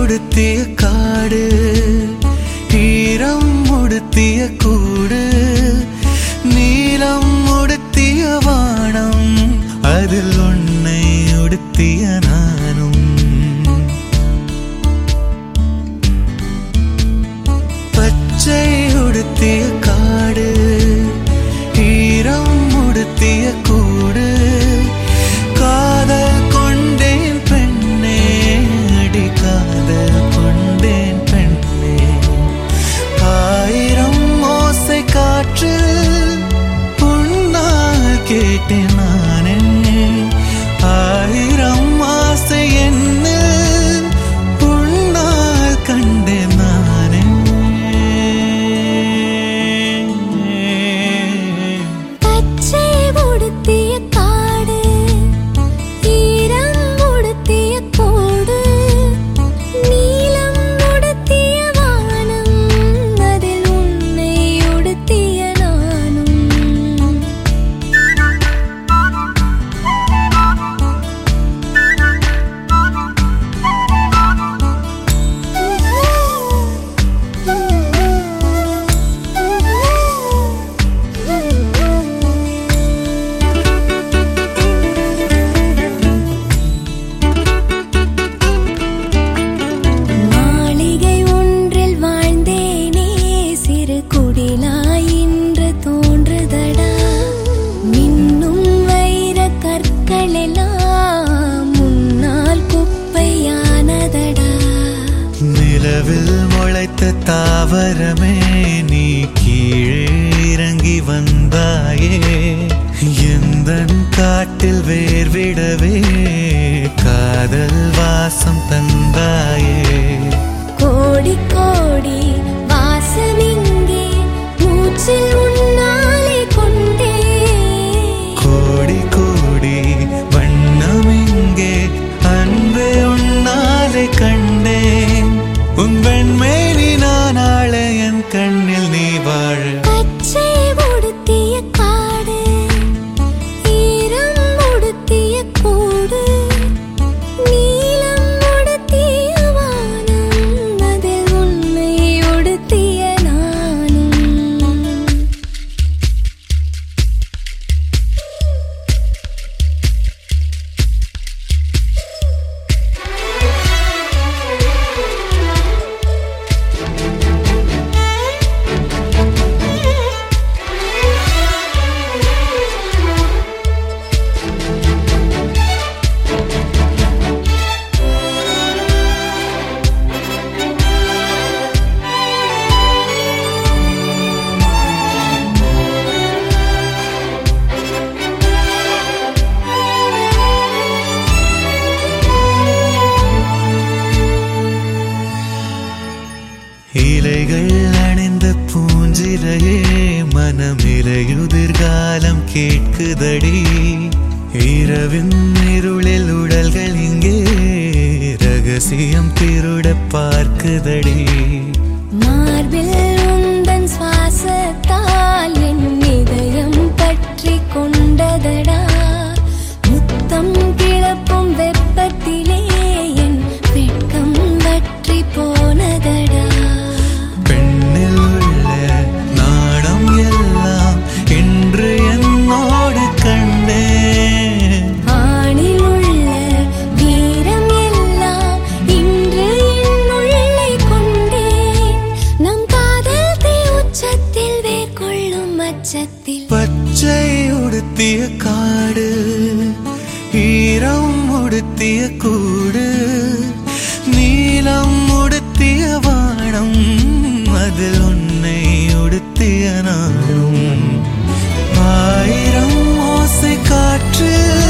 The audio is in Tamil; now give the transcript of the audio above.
உடுத்திய காடு ஈரம் உடுத்திய கூடு நீலம் உடுத்திய வானம் அதில் உன்னை உடுத்திய நானும் பச்சை உடுத்திய காடு ஈரம் உடுத்திய கூடு காதல் கொண்டேன் பெண்ணே அடி காதல் கொண்டேன் பெண்ணே ஆயிரம் ஓசை காற்று உன்னால் கேட்டேன் நானே ஆயிரம் ஆசை என்ன உன்னால் கண்டேன் நானே பச்சை உடுத்திய காடு ஈரம் உடுத்திய கோடு நீலம் உடுத்திய வானம் அதில் உன்னை உடுத்திய நானும் மாளிகை ஒன்றில் வாழ்ந்தேனே சிறு குடிலாய் இன்று தோன்றுதடா மின்னும் வைர கற்கள் எல்லாம் முன்னால் குப்பையானதடா நிலவில் முளைத்த தாவரமே நீ கீழே இறங்கி வந்தாயே எந்த காட்டில் வேர்விடவே காதல் வாசம் தந்தாயே கோடி கோடி வாசம் இங்கே மூச்சில் உன்னாலே கொண்டே கோடி கோடி வண்ணம் இங்கே அன்பு உன்னாலே கண்டேன் உன் வெண்மேனி நான் ஆள என் கண்ணில் நீ வாழ பச்சை உடுத்திய காடு ஈரம் உடுத்திய கூடு நீலம் உடுத்திய வானம் அதில் உன்னை உடுத்திய நானும் இலைகள் அணிந்த பூஞ்சிலையே மனமிலையுதிர்காலம் கேட்குதடி இரவின் இருளில் உடல்கள் இங்கே ரகசியம் திருட பார்க்குதடி மார்பில் உந்தன் சுவாசத்தால் என் இதயம் பற்றி கொண்டதடா முத்தம் கிளப்பும் வெப்பத்திலே என் வெட்கம் வற்றி போனதடா பெண்ணில் உள்ள நாணம் எல்லாம் இன்று என்னோடு கண்டேன் ஆணில் உள்ள வீரம் எல்லாம் இன்று என் உள்ளே கொண்டேன் நம் காதல் தீ உச்சத்தில் வேர்கொள்ளும் அச்சத்தில் பச்சை உடுத்திய காடு ஈரம் உடுத்திய கூடு நீலம் உடுத்திய வானம் அதில் உன்னை உடுத்திய நானும் ஆயிரம் ஓசை காற்று